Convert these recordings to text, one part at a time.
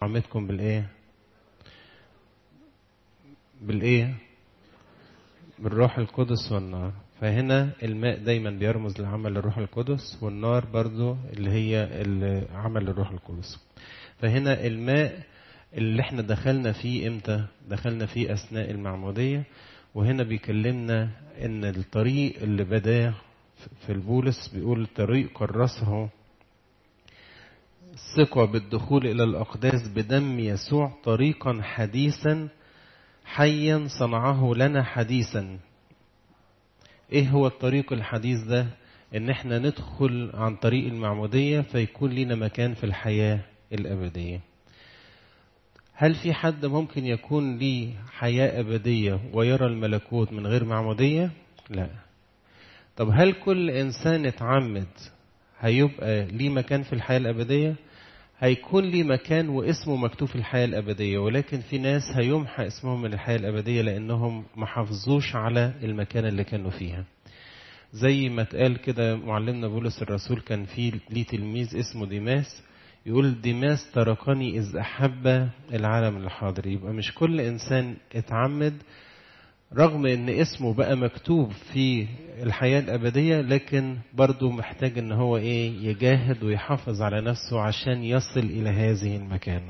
نحمدكم بالايه بالايه بالروح القدس والنار فهنا الماء دايما بيرمز لعمل الروح القدس والنار برضو اللي هي عمل الروح القدس فهنا الماء اللي احنا دخلنا فيه امتى دخلنا فيه اثناء المعمودية وهنا بيكلمنا ان الطريق اللي بداه في البولس بيقول الطريق كرسه الثقة بالدخول إلى الأقداس بدم يسوع طريقا حديثا حيا صنعه لنا حديثا ايه هو الطريق الحديث ده ان احنا ندخل عن طريق المعمودية فيكون لنا مكان في الحياة الأبدية هل في حد ممكن يكون ليه حياة أبدية ويرى الملكوت من غير معمودية لا طب هل كل إنسان اتعمد هيبقى ليه مكان في الحياة الأبدية هيكون ليه مكان واسمه مكتوب في الحياة الأبدية ولكن في ناس هيمحى اسمهم من الحياة الأبدية لأنهم ما حافظوش على المكان اللي كانوا فيها زي ما اتقال كده معلمنا بولس الرسول كان في ليه تلميذ اسمه ديماس يقول ديماس تركني إذ أحب العالم الحاضر يبقى مش كل إنسان اتعمد رغم ان اسمه بقى مكتوب في الحياة الأبدية لكن برضه محتاج ان هو ايه يجاهد ويحافظ على نفسه عشان يصل إلى هذه المكان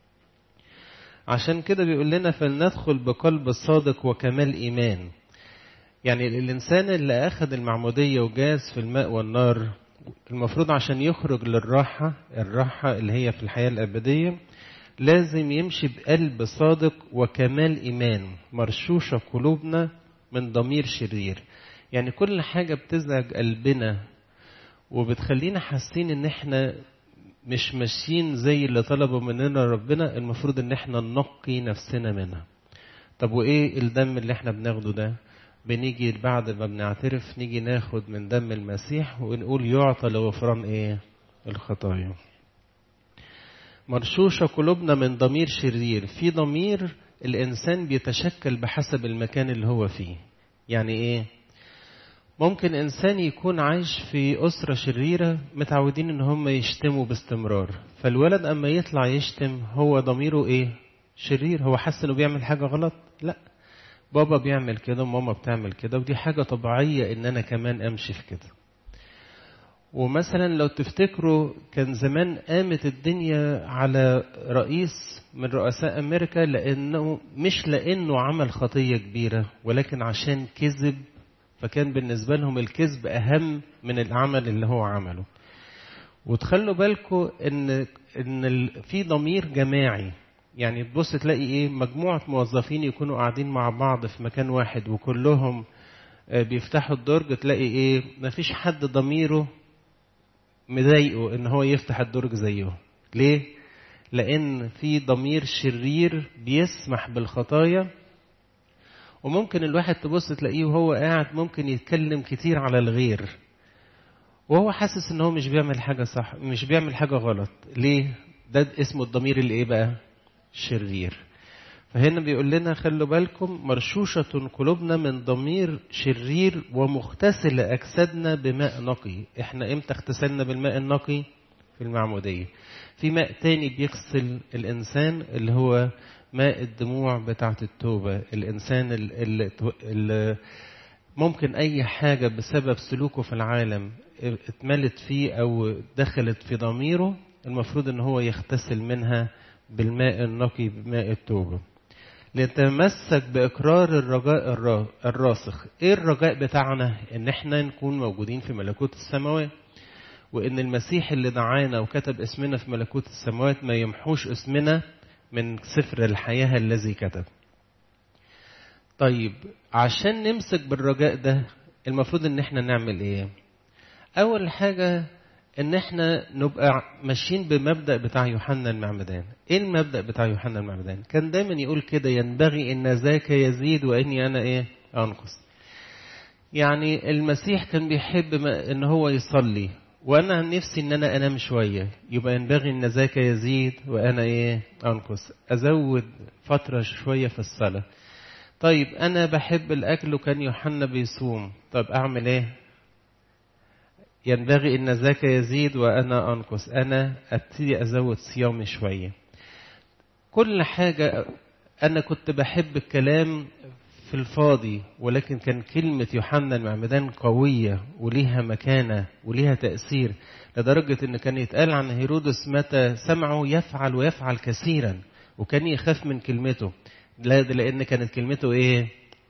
عشان كده بيقول لنا فلندخل بقلب صادق وكمال إيمان يعني الإنسان اللي أخذ المعمودية وجاز في الماء والنار المفروض عشان يخرج للراحة الراحة اللي هي في الحياة الأبدية لازم يمشي بقلب صادق وكمال إيمان مرشوشة قلوبنا من ضمير شرير يعني كل حاجة بتزعج قلبنا وبتخلينا حاسين ان احنا مش ماشيين زي اللي طلبوا مننا ربنا المفروض ان احنا ننقي نفسنا منها طب وايه الدم اللي احنا بناخده ده بنيجي بعد ما بنعترف نيجي ناخد من دم المسيح ونقول يعطى لغفران ايه الخطايا مرشوشة قلوبنا من ضمير شرير في ضمير الإنسان بيتشكل بحسب المكان اللي هو فيه يعني إيه ممكن إنسان يكون عايش في أسرة شريرة متعودين إن هم يشتموا باستمرار فالولد أما يطلع يشتم هو ضميره إيه شرير هو حاسس إنه بيعمل حاجة غلط لا بابا بيعمل كده وماما بتعمل كده ودي حاجة طبيعية إن أنا كمان أمشي في كده ومثلا لو تفتكروا كان زمان قامت الدنيا على رئيس من رؤساء امريكا لانه مش لانه عمل خطيه كبيره ولكن عشان كذب فكان بالنسبه لهم الكذب اهم من العمل اللي هو عمله وتخلوا بالكم ان ان في ضمير جماعي يعني تبص تلاقي ايه مجموعه موظفين يكونوا قاعدين مع بعض في مكان واحد وكلهم بيفتحوا الدرج تلاقي ايه مفيش حد ضميره مضايقه ان هو يفتح الدرج زيه ليه لان في ضمير شرير بيسمح بالخطايا وممكن الواحد تبص تلاقيه وهو قاعد ممكن يتكلم كتير على الغير وهو حاسس ان هو مش بيعمل حاجه صح مش بيعمل حاجه غلط ليه ده اسمه الضمير اللي ايه بقى شرير فهنا بيقول لنا خلوا بالكم مرشوشة قلوبنا من ضمير شرير ومغتسل أجسادنا بماء نقي احنا امتى اغتسلنا بالماء النقي في المعمودية في ماء تاني بيغسل الإنسان اللي هو ماء الدموع بتاعة التوبة الإنسان اللي, اللي ممكن أي حاجة بسبب سلوكه في العالم اتملت فيه أو دخلت في ضميره المفروض ان هو يغتسل منها بالماء النقي بماء التوبه لنتمسك بإقرار الرجاء الراسخ إيه الرجاء بتاعنا إن إحنا نكون موجودين في ملكوت السماوات وإن المسيح اللي دعانا وكتب اسمنا في ملكوت السماوات ما يمحوش اسمنا من سفر الحياة الذي كتب طيب عشان نمسك بالرجاء ده المفروض إن إحنا نعمل إيه أول حاجة ان احنا نبقى ماشيين بمبدا بتاع يوحنا المعمدان ايه المبدا بتاع يوحنا المعمدان كان دايما يقول كده ينبغي ان ذاك يزيد واني انا ايه انقص يعني المسيح كان بيحب ان هو يصلي وانا نفسي ان انا انام شويه يبقى ينبغي ان ذاك يزيد وانا ايه انقص ازود فتره شويه في الصلاه طيب انا بحب الاكل وكان يوحنا بيصوم طب اعمل ايه ينبغي ان ذاك يزيد وانا انقص انا ابتدي ازود صيامي شويه كل حاجة أنا كنت بحب الكلام في الفاضي ولكن كان كلمة يوحنا المعمدان قوية وليها مكانة وليها تأثير لدرجة إن كان يتقال عن هيرودس متى سمعه يفعل ويفعل كثيرا وكان يخاف من كلمته لا ده لأن كانت كلمته إيه؟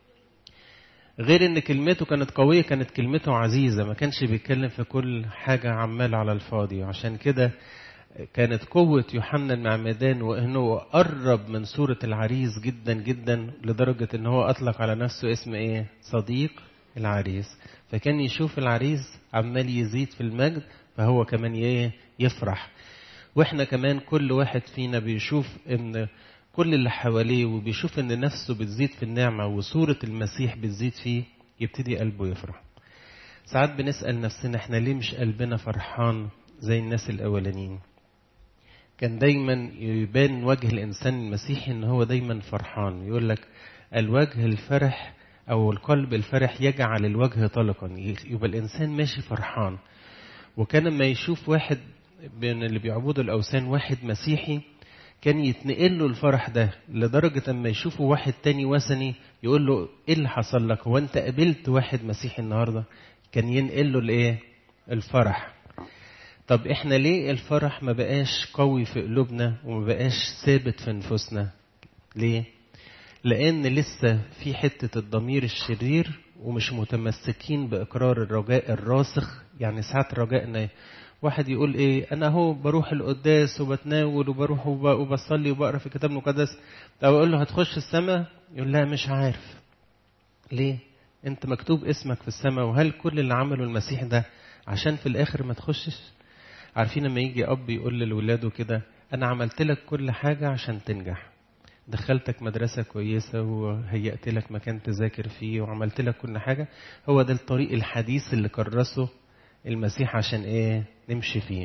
غير إن كلمته كانت قوية كانت كلمته عزيزة ما كانش بيتكلم في كل حاجة عمال على الفاضي وعشان كده كانت قوة يوحنا المعمدان وإنه قرب من صورة العريس جدا جدا لدرجة إن هو أطلق على نفسه اسم إيه؟ صديق العريس فكان يشوف العريس عمال يزيد في المجد فهو كمان إيه؟ يفرح وإحنا كمان كل واحد فينا بيشوف إن كل اللي حواليه وبيشوف إن نفسه بتزيد في النعمة وصورة المسيح بتزيد فيه يبتدي قلبه يفرح ساعات بنسأل نفسنا إحنا ليه مش قلبنا فرحان زي الناس الأولانيين كان دايما يبان وجه الإنسان المسيحي إن هو دايما فرحان يقول لك الوجه الفرح أو القلب الفرح يجعل الوجه طلقا يبقى الإنسان ماشي فرحان وكان لما يشوف واحد من اللي بيعبدوا الأوثان واحد مسيحي كان يتنقل له الفرح ده لدرجة أما يشوفه واحد تاني وثني يقول له إيه اللي حصل لك هو أنت قابلت واحد مسيحي النهاردة كان ينقل له الإيه الفرح طب احنا ليه الفرح ما بقاش قوي في قلوبنا وما بقاش ثابت في نفوسنا ليه لان لسه في حتة الضمير الشرير ومش متمسكين باقرار الرجاء الراسخ يعني ساعات رجائنا واحد يقول ايه انا اهو بروح القداس وبتناول وبروح وبصلي وبقرا في الكتاب المقدس طب اقول له هتخش السماء يقول لا مش عارف ليه انت مكتوب اسمك في السماء وهل كل اللي عمله المسيح ده عشان في الاخر ما تخشش عارفين لما يجي اب يقول لولاده كده انا عملت لك كل حاجه عشان تنجح دخلتك مدرسة كويسة وهيأت لك مكان تذاكر فيه وعملت لك كل حاجة هو ده الطريق الحديث اللي كرسه المسيح عشان ايه نمشي فيه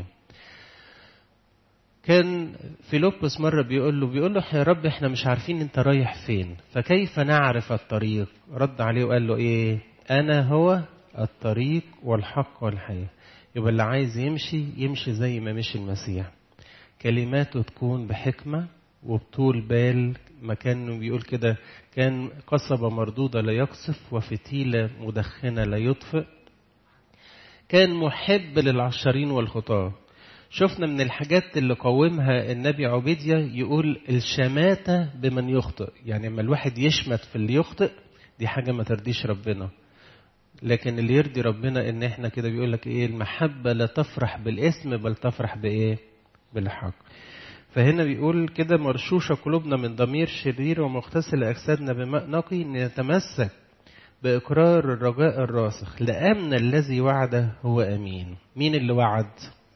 كان فيلبس مرة بيقول له بيقول له يا رب احنا مش عارفين انت رايح فين فكيف نعرف الطريق رد عليه وقال له ايه انا هو الطريق والحق والحياة يبقى اللي عايز يمشي يمشي زي ما مشي المسيح كلماته تكون بحكمة وبطول بال ما كان بيقول كده كان قصبة مردودة لا يقصف وفتيلة مدخنة لا يطفئ كان محب للعشرين والخطاة شفنا من الحاجات اللي قومها النبي عبيديا يقول الشماتة بمن يخطئ يعني لما الواحد يشمت في اللي يخطئ دي حاجة ما ترضيش ربنا لكن اللي يرضي ربنا ان احنا كده بيقول لك ايه المحبة لا تفرح بالاسم بل تفرح بايه بالحق فهنا بيقول كده مرشوشة قلوبنا من ضمير شرير ومغتسل أجسادنا بماء نقي نتمسك بإقرار الرجاء الراسخ لأمن الذي وعده هو أمين مين اللي وعد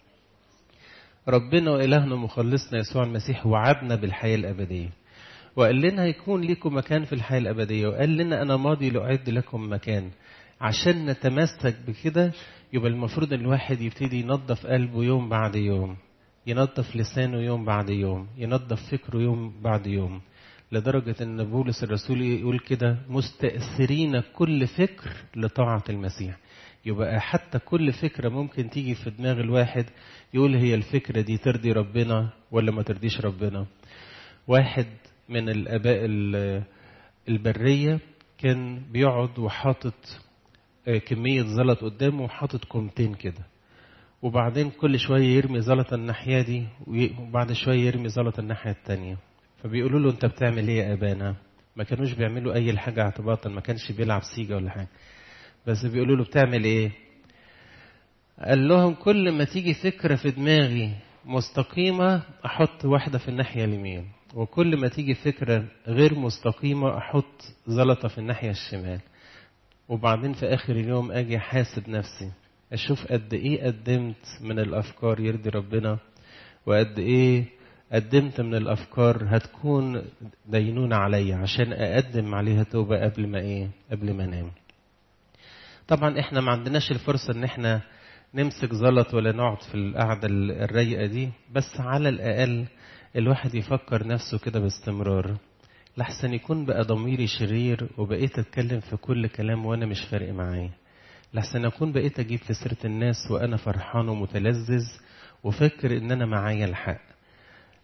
ربنا وإلهنا مخلصنا يسوع المسيح وعدنا بالحياة الأبدية وقال لنا هيكون لكم مكان في الحياة الأبدية وقال لنا أنا ماضي لأعد لكم مكان عشان نتمسك بكده يبقى المفروض ان الواحد يبتدي ينظف قلبه يوم بعد يوم ينظف لسانه يوم بعد يوم ينظف فكره يوم بعد يوم لدرجة ان بولس الرسول يقول كده مستأثرين كل فكر لطاعة المسيح يبقى حتى كل فكرة ممكن تيجي في دماغ الواحد يقول هي الفكرة دي ترضي ربنا ولا ما ترضيش ربنا واحد من الآباء البرية كان بيقعد وحاطط كمية زلط قدامه وحاطط كومتين كده وبعدين كل شوية يرمي زلط الناحية دي وبعد شوية يرمي زلط الناحية التانية فبيقولوا له انت بتعمل ايه يا ابانا ما كانوش بيعملوا اي حاجة اعتباطا ما كانش بيلعب سيجا ولا حاجة بس بيقولوا له بتعمل ايه قال لهم كل ما تيجي فكرة في دماغي مستقيمة احط واحدة في الناحية اليمين وكل ما تيجي فكرة غير مستقيمة احط زلطة في الناحية الشمال وبعدين في آخر اليوم أجي حاسب نفسي أشوف قد إيه قدمت من الأفكار يرضي ربنا وقد إيه قدمت من الأفكار هتكون دينونة عليا عشان أقدم عليها توبة قبل ما إيه قبل ما أنام طبعا إحنا ما عندناش الفرصة إن إحنا نمسك زلط ولا نقعد في القعدة الرايقة دي بس على الأقل الواحد يفكر نفسه كده باستمرار لحسن يكون بقى ضميري شرير وبقيت اتكلم في كل كلام وانا مش فارق معايا لحسن اكون بقيت اجيب في سيره الناس وانا فرحان ومتلذذ وفاكر ان انا معايا الحق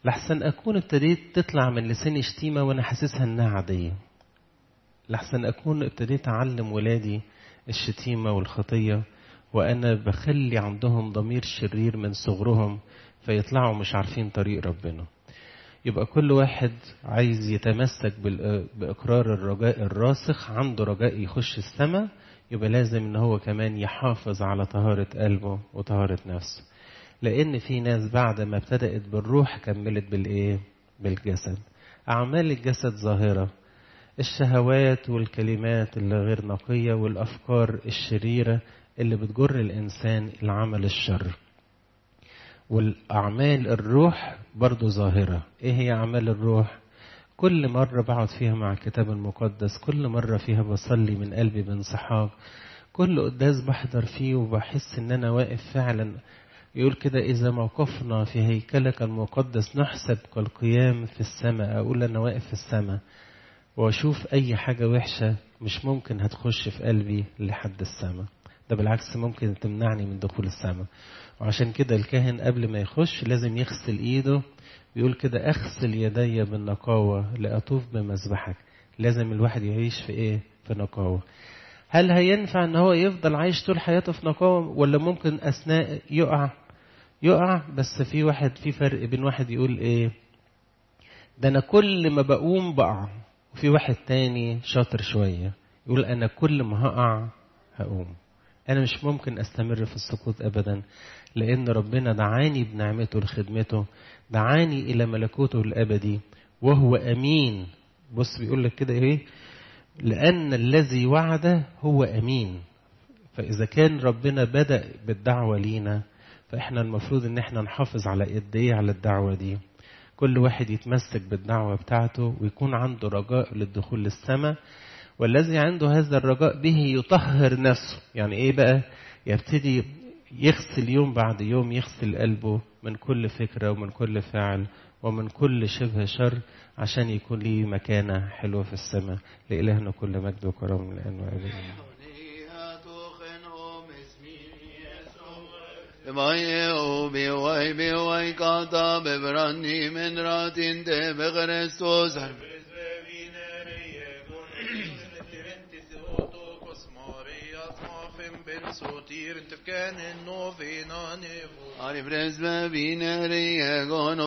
لحسن أكون ابتديت تطلع من لساني شتيمة وأنا حاسسها إنها عادية لحسن أكون ابتديت أعلم ولادي الشتيمة والخطية وأنا بخلي عندهم ضمير شرير من صغرهم فيطلعوا مش عارفين طريق ربنا يبقى كل واحد عايز يتمسك بإقرار الرجاء الراسخ عنده رجاء يخش السماء يبقى لازم ان هو كمان يحافظ على طهارة قلبه وطهارة نفسه لان في ناس بعد ما ابتدأت بالروح كملت بالايه بالجسد اعمال الجسد ظاهرة الشهوات والكلمات اللي غير نقية والافكار الشريرة اللي بتجر الانسان العمل الشر والاعمال الروح برضو ظاهرة ايه هي اعمال الروح كل مرة بقعد فيها مع الكتاب المقدس كل مرة فيها بصلي من قلبي بانصحاق كل قداس بحضر فيه وبحس ان انا واقف فعلا يقول كده اذا موقفنا في هيكلك المقدس نحسب كالقيام في السماء اقول انا واقف في السماء واشوف اي حاجة وحشة مش ممكن هتخش في قلبي لحد السماء ده بالعكس ممكن تمنعني من دخول السماء وعشان كده الكاهن قبل ما يخش لازم يغسل ايده بيقول كده اغسل يدي بالنقاوة لأطوف بمذبحك لازم الواحد يعيش في ايه في نقاوة هل هينفع ان هو يفضل عايش طول حياته في نقاوة ولا ممكن اثناء يقع يقع بس في واحد في فرق بين واحد يقول ايه ده انا كل ما بقوم بقع وفي واحد تاني شاطر شوية يقول انا كل ما هقع هقوم انا مش ممكن استمر في السقوط ابدا لان ربنا دعاني بنعمته لخدمته دعاني الى ملكوته الابدي وهو امين بص بيقول لك كده ايه لان الذي وعد هو امين فاذا كان ربنا بدا بالدعوه لينا فاحنا المفروض ان احنا نحافظ على ايديه على الدعوه دي كل واحد يتمسك بالدعوه بتاعته ويكون عنده رجاء للدخول للسماء والذي عنده هذا الرجاء به يطهر نفسه يعني ايه بقى يبتدي يغسل يوم بعد يوم يغسل قلبه من كل فكرة ومن كل فعل ومن كل شبه شر عشان يكون ليه مكانة حلوة في السماء لإلهنا كل مجد وكرم الآن وأبدا Vaje bi vai bi vai kata bebrani men ratin de begrestos sotir inte kan en novena nevo Ari presbe bineri egon